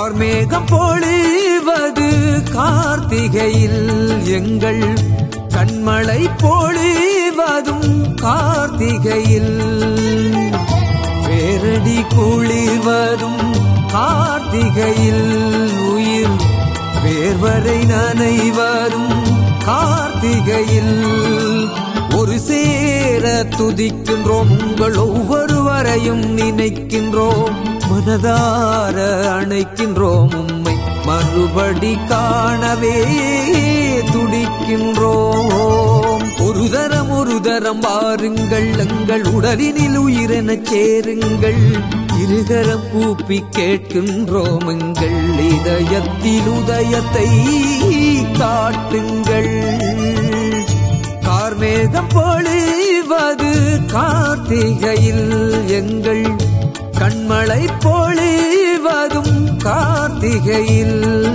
கார்மேகம் பொழிவது கார்த்திகையில் எங்கள் கண்மழை பொழிவதும் கார்த்திகையில் பேரடி குளிர்வதும் கார்த்திகையில் உயிர் வேர்வரை நனைவதும் கார்த்திகையில் ஒரு சேர துதிக்கின்றோம் உங்கள் ஒவ்வொருவரையும் நினைக்கின்றோம் மனதார அணைக்கின்றோம் உம்மை மறுபடி காணவே துடிக்கின்றோம் ஒரு தரம் ஒரு தரம் வாருங்கள் எங்கள் உடலினில் உயிரெனச் சேருங்கள் இருகரம் கூப்பி கேட்கின்றோம் எங்கள் இதயத்தில் உதயத்தை காட்டுங்கள் கார்மேகம் பொழிவது கார்த்திகையில் எங்கள் கண்மழை பொழிவதும் கார்த்திகையில்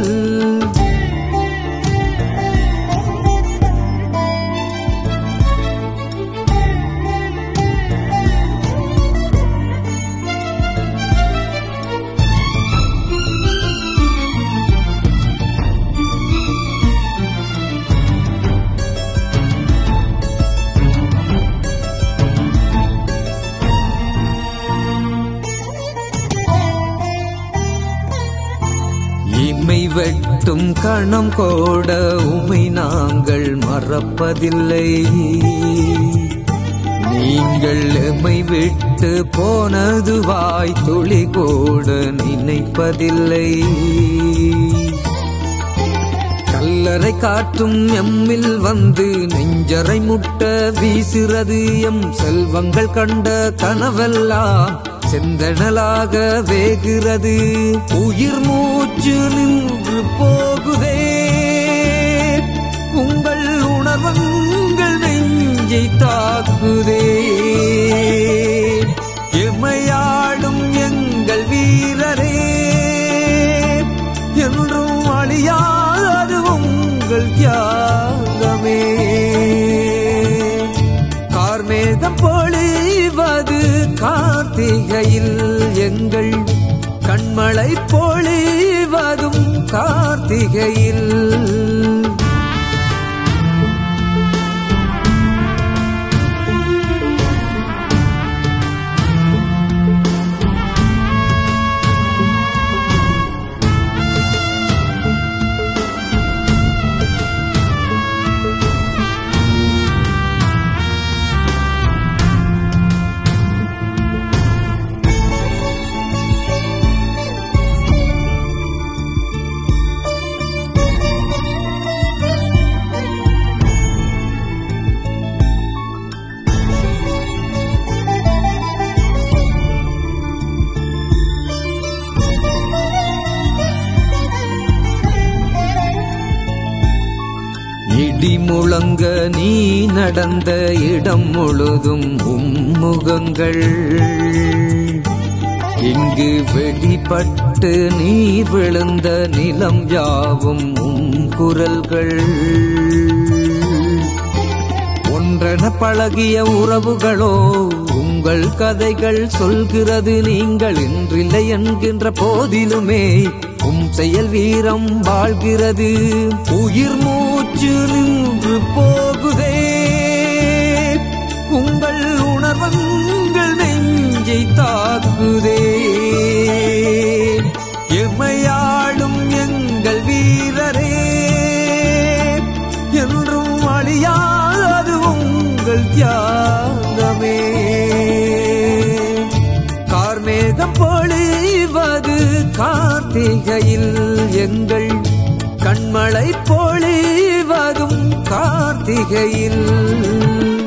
இமை வெட்டும் கணம் கோட உமை நாங்கள் மறப்பதில்லை நீங்கள் எமை விட்டு போனதுவாய் துளி கூட நினைப்பதில்லை கல்லறை காற்றும் எம்மில் வந்து நெஞ்சரை முட்ட வீசுறது எம் செல்வங்கள் கண்ட கனவெல்லாம் செந்தணலாக வேகிறது உயிர் மூச்சு நின்று போகுதே உங்கள் உணர்வங்கள் நெஞ்சை தாக்குதே எமையாடும் எங்கள் வீரரே என்றும் அழியாது உங்கள் தியாகமே கார்மேகம் பொழிவது கார்த்திகையில் எங்கள் கண்மழை பொழிவதும் கார்த்திகையில் இடி முழங்க நீ நடந்த இடம் முழுதும் உம்முகங்கள் இங்கு வெடிபட்டு நீ விழுந்த நிலம் யாவும் உம் குரல்கள் ஒன்றென பழகிய உறவுகளோ உங்கள் கதைகள் சொல்கிறது நீங்கள் இன்றில்லை என்கின்ற போதிலுமே உம் செயல் வீரம் வாழ்கிறது உயிர் மூச்சு நின்று போகுதே உங்கள் உணர்வங்கள் நெஞ்சை தாக்குதே எமையாடும் எங்கள் வீரரே என்றும் அழியாது உங்கள் தியாகமே கார்மேகம் பொழிவது கார்த்திகையில் எங்கள் கண்மழை பொழிவதும் கார்த்திகையில்